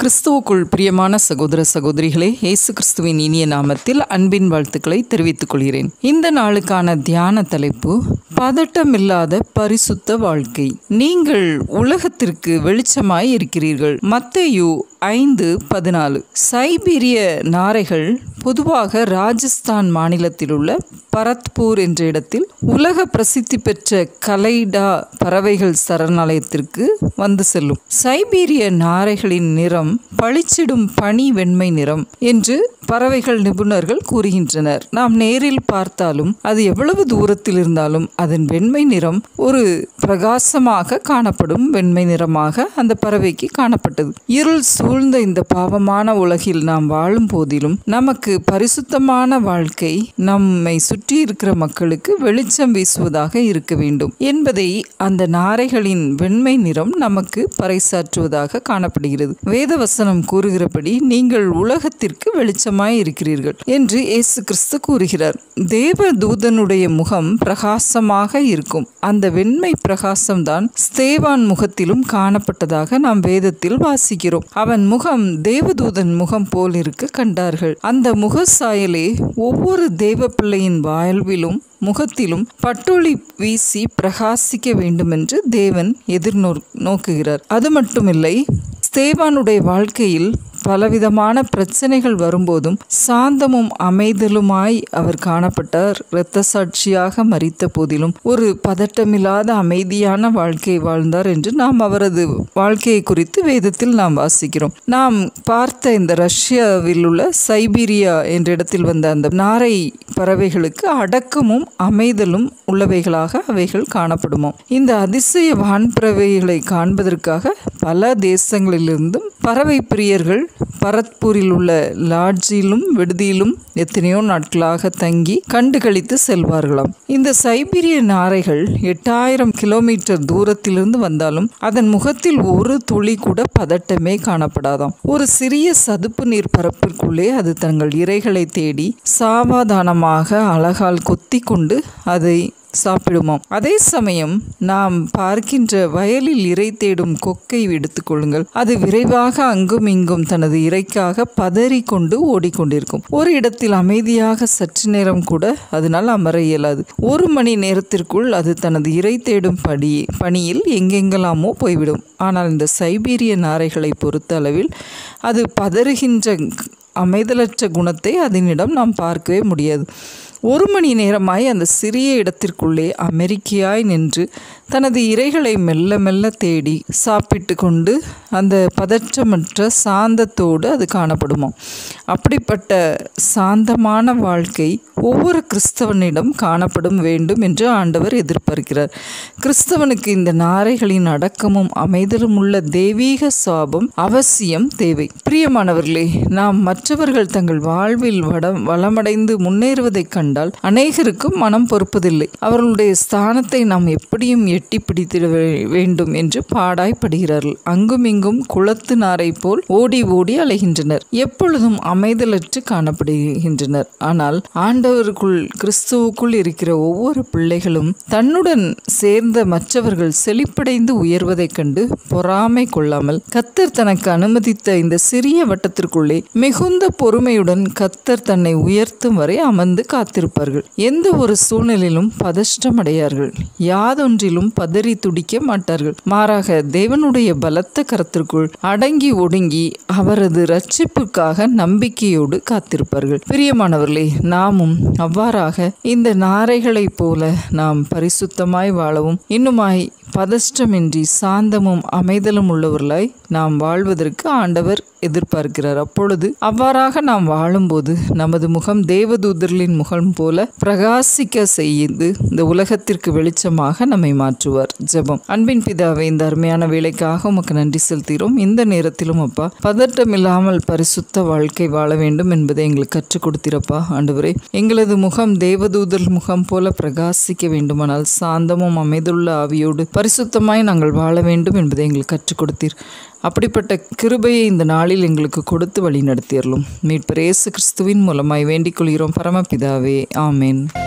கிறிஸ்துவுக்குள் பிரியமான சகோதர சகோதரிகளே இயேசு கிறிஸ்துவின் இனிய நாமத்தில் அன்பின் வாழ்த்துக்களை தெரிவித்துக் கொள்கிறேன் இந்த நாளுக்கான தியான தலைப்பு பதட்டமில்லாத பரிசுத்த வாழ்க்கை நீங்கள் உலகத்திற்கு வெளிச்சமாய் இருக்கிறீர்கள் மத்தேயு ஐந்து பதினாலு சைபீரிய நாரைகள் பொதுவாக ராஜஸ்தான் மாநிலத்தில் உள்ள பரத்பூர் என்ற இடத்தில் உலக பிரசித்தி பெற்ற கலைடா பறவைகள் சரணாலயத்திற்கு வந்து செல்லும் சைபீரிய நாரைகளின் நிறம் பளிச்சிடும் பனி வெண்மை நிறம் என்று பறவைகள் நிபுணர்கள் கூறுகின்றனர் நாம் நேரில் பார்த்தாலும் அது எவ்வளவு தூரத்தில் இருந்தாலும் அதன் வெண்மை நிறம் ஒரு பிரகாசமாக காணப்படும் வெண்மை நிறமாக அந்த பறவைக்கு காணப்பட்டது இருள் சூழ்ந்த இந்த பாவமான உலகில் நாம் வாழும் போதிலும் நமக்கு பரிசுத்தமான வாழ்க்கை நம்மை சுற்றி இருக்கிற மக்களுக்கு வெளிச்சம் வீசுவதாக இருக்க வேண்டும் என்பதை அந்த நாரைகளின் வெண்மை நிறம் நமக்கு பறைசாற்றுவதாக காணப்படுகிறது வேதவசனம் கூறுகிறபடி நீங்கள் உலகத்திற்கு வெளிச்சமாய் இருக்கிறீர்கள் என்று இயேசு கிறிஸ்து கூறுகிறார் தேவ தூதனுடைய முகம் பிரகாசமாக இருக்கும் அந்த வெண்மை பிரகாசம்தான் ஸ்தேவான் முகத்திலும் காணப்பட்டதாக நாம் வேதத்தில் வாசிக்கிறோம் அவன் முகம் தேவதூதன் முகம் போல் இருக்க கண்டார்கள் அந்த முக சாயலே ஒவ்வொரு தேவ பிள்ளையின் வாழ்விலும் முகத்திலும் பட்டொளி வீசி பிரகாசிக்க வேண்டுமென்று தேவன் எதிர்நோ நோக்குகிறார் அது மட்டுமில்லை ஸ்தேவானுடைய வாழ்க்கையில் பலவிதமான பிரச்சனைகள் வரும்போதும் சாந்தமும் அமைதலுமாய் அவர் காணப்பட்டார் இரத்த சாட்சியாக மறித்த போதிலும் ஒரு பதட்டமில்லாத அமைதியான வாழ்க்கை வாழ்ந்தார் என்று நாம் அவரது வாழ்க்கையை குறித்து வேதத்தில் நாம் வாசிக்கிறோம் நாம் பார்த்த இந்த ரஷ்யாவில் உள்ள சைபீரியா என்ற இடத்தில் வந்த அந்த நாரை பறவைகளுக்கு அடக்கமும் அமைதலும் உள்ளவைகளாக அவைகள் காணப்படுமாம் இந்த அதிசய வான்பறவைகளை காண்பதற்காக பல தேசங்களிலிருந்தும் பறவை பிரியர்கள் பரத்பூரில் உள்ள லாட்ஜிலும் விடுதியிலும் எத்தனையோ நாட்களாக தங்கி கண்டு கழித்து செல்வார்களாம் இந்த சைபீரிய நாரைகள் எட்டாயிரம் கிலோமீட்டர் தூரத்திலிருந்து வந்தாலும் அதன் முகத்தில் ஒரு துளி கூட பதட்டமே காணப்படாதாம் ஒரு சிறிய சதுப்பு நீர் பரப்பிற்குள்ளே அது தங்கள் இரைகளை தேடி சாவாதானமாக அழகால் கொத்தி கொண்டு அதை சாப்பிடுமாம் அதே சமயம் நாம் பார்க்கின்ற வயலில் இறை தேடும் கொக்கை எடுத்துக்கொள்ளுங்கள் அது விரைவாக அங்கும் இங்கும் தனது இறைக்காக பதறி கொண்டு ஓடிக்கொண்டிருக்கும் ஒரு இடத்தில் அமைதியாக சற்று நேரம் கூட அதனால் அமர இயலாது ஒரு மணி நேரத்திற்குள் அது தனது இறை தேடும் படி பணியில் எங்கெங்கெல்லாமோ போய்விடும் ஆனால் இந்த சைபீரிய நாரைகளை பொறுத்த அளவில் அது பதறுகின்ற அமைதலற்ற குணத்தை அதனிடம் நாம் பார்க்கவே முடியாது ஒரு மணி நேரமாய் அந்த சிறிய இடத்திற்குள்ளே அமெரிக்கையாய் நின்று தனது இறைகளை மெல்ல மெல்ல தேடி சாப்பிட்டு கொண்டு அந்த பதற்றமற்ற சாந்தத்தோடு அது காணப்படுமா அப்படிப்பட்ட சாந்தமான வாழ்க்கை ஒவ்வொரு கிறிஸ்தவனிடம் காணப்படும் வேண்டும் என்று ஆண்டவர் எதிர்பார்க்கிறார் கிறிஸ்தவனுக்கு இந்த நாரைகளின் அடக்கமும் அமைதலும் உள்ள தெய்வீக சாபம் அவசியம் தேவை பிரியமானவர்களே நாம் மற்றவர்கள் தங்கள் வாழ்வில் வடம் வளமடைந்து முன்னேறுவதைக் கண்டால் அநேகருக்கும் மனம் பொறுப்பதில்லை அவர்களுடைய ஸ்தானத்தை நாம் எப்படியும் எட்டி பிடித்திட வேண்டும் என்று பாடாய்ப்படுகிறார்கள் அங்கும் இங்கும் குளத்து நாரை போல் ஓடி ஓடி அலைகின்றனர் எப்பொழுதும் அமைதலற்று காணப்படுகின்றனர் ஆனால் ஆண்டவருக்குள் கிறிஸ்துவுக்குள் இருக்கிற ஒவ்வொரு பிள்ளைகளும் தன்னுடன் சேர்ந்த மற்றவர்கள் செழிப்படைந்து உயர்வதைக் கண்டு பொறாமை கொள்ளாமல் கத்தர் தனக்கு அனுமதித்த இந்த சிறிய வட்டத்திற்குள்ளே மிகுந்த பொறுமையுடன் கத்தர் தன்னை உயர்த்தும் வரை அமர்ந்து காத்திருப்பார்கள் எந்த ஒரு சூழ்நிலையிலும் பதஷ்டமடையார்கள் யாதொன்றிலும் பதறி துடிக்க மாட்டார்கள் மாறாக தேவனுடைய பலத்த கரத்திற்குள் அடங்கி ஒடுங்கி அவரது ரட்சிப்புக்காக நம்பிக்கையோடு காத்திருப்பார்கள் பிரியமானவர்களே நாமும் அவ்வாறாக இந்த நாரைகளைப் போல நாம் பரிசுத்தமாய் வாழவும் இன்னுமாய் பதஷ்டமின்றி சாந்தமும் அமைதலும் உள்ளவர்களாய் நாம் வாழ்வதற்கு ஆண்டவர் எதிர்பார்க்கிறார் அப்பொழுது அவ்வாறாக நாம் வாழும்போது நமது முகம் தேவதூதர்களின் முகம் போல பிரகாசிக்க செய்து இந்த உலகத்திற்கு வெளிச்சமாக நம்மை மாற்றுவார் ஜெபம் அன்பின் பிதாவை இந்த அருமையான வேலைக்காக உமக்கு நன்றி செலுத்துகிறோம் இந்த நேரத்திலும் அப்பா பதட்டம் இல்லாமல் பரிசுத்த வாழ்க்கை வாழ வேண்டும் என்பதை எங்களுக்கு கற்றுக் கொடுத்திரப்பா ஆண்டவரே எங்களது முகம் தேவதூதர் முகம் போல பிரகாசிக்க வேண்டுமானால் சாந்தமும் அமைதுள்ள ஆவியோடு பரிசுத்தமாய் நாங்கள் வாழ வேண்டும் என்பதை எங்களுக்கு கற்றுக் கொடுத்தீர் அப்படிப்பட்ட கிருபையை இந்த நாளில் எங்களுக்கு கொடுத்து வழி நடத்தியறலும் மீட்பர் இயேசு கிறிஸ்துவின் மூலமாய் வேண்டிக் கொள்கிறோம் பரமபிதாவே ஆமேன்